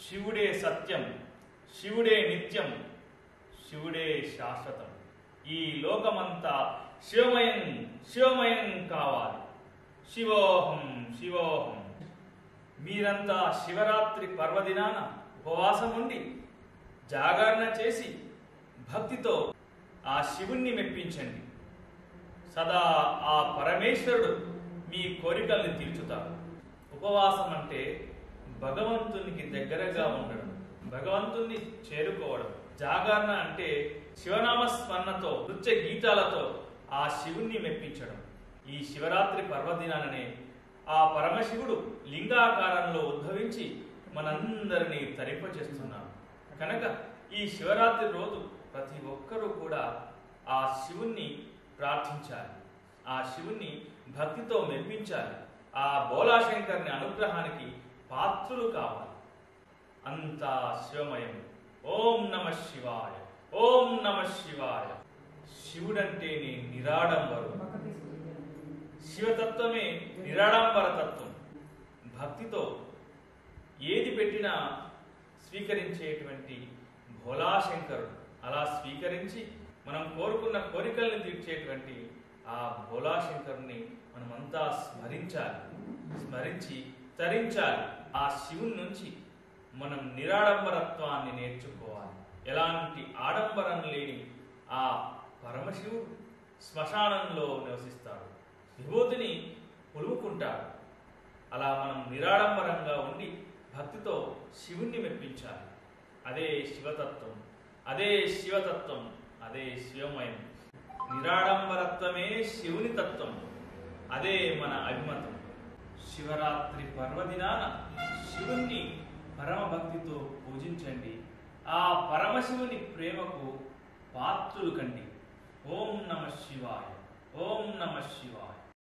శివుడే సత్యం శివుడే నిత్యం శివుడే శాశ్వతం ఈ లోకమంతా శివమయం శివమయం కావాలి శివోహం శివోహం మీరంతా శివరాత్రి పర్వదినాన ఉపవాసం ఉండి జాగరణ చేసి భక్తితో ఆ శివుణ్ణి మెప్పించండి సదా ఆ పరమేశ్వరుడు మీ కోరికల్ని తీర్చుతాడు ఉపవాసం అంటే భగవంతునికి దగ్గరగా ఉండడం భగవంతుణ్ణి చేరుకోవడం జాగరణ అంటే శివనామ స్మరణతో నృత్య గీతాలతో ఆ శివుణ్ణి మెప్పించడం ఈ శివరాత్రి పర్వదినాననే ఆ పరమశివుడు లింగాకారంలో ఉద్భవించి మనందరినీ తరింపచేస్తున్నాడు కనుక ఈ శివరాత్రి రోజు ప్రతి ఒక్కరూ కూడా ఆ శివుణ్ణి ప్రార్థించాలి ఆ శివుణ్ణి భక్తితో మెప్పించాలి ఆ బోలాశంకర్ని అనుగ్రహానికి పాత్రులు కావాలి అంతా శివమయం ఓం నమ శివాయ ఓం నమ శివాయ శివుడంటేనే నిరాడంబరు శివతత్వమే నిరాడంబర తత్వం భక్తితో ఏది పెట్టినా స్వీకరించేటువంటి భోలాశంకరుడు అలా స్వీకరించి మనం కోరుకున్న కోరికల్ని తీర్చేటువంటి ఆ భోలాశంకరుని మనమంతా స్మరించాలి స్మరించి తరించాలి ఆ శివుని నుంచి మనం నిరాడంబరత్వాన్ని నేర్చుకోవాలి ఎలాంటి ఆడంబరం లేని ఆ పరమశివుడు శ్మశానంలో నివసిస్తాడు విభూతిని పులుముకుంటాడు అలా మనం నిరాడంబరంగా ఉండి భక్తితో శివుణ్ణి మెప్పించాలి అదే శివతత్వం అదే శివతత్వం అదే శివమయం నిరాడంబరత్వమే శివుని తత్వం అదే మన అభిమతం శివరాత్రి పర్వదినాన శివుణ్ణి పరమ భక్తితో పూజించండి ఆ పరమశివుని ప్రేమకు పాత్రులు కండి ఓం నమ శివాయ ఓం నమ శివాయ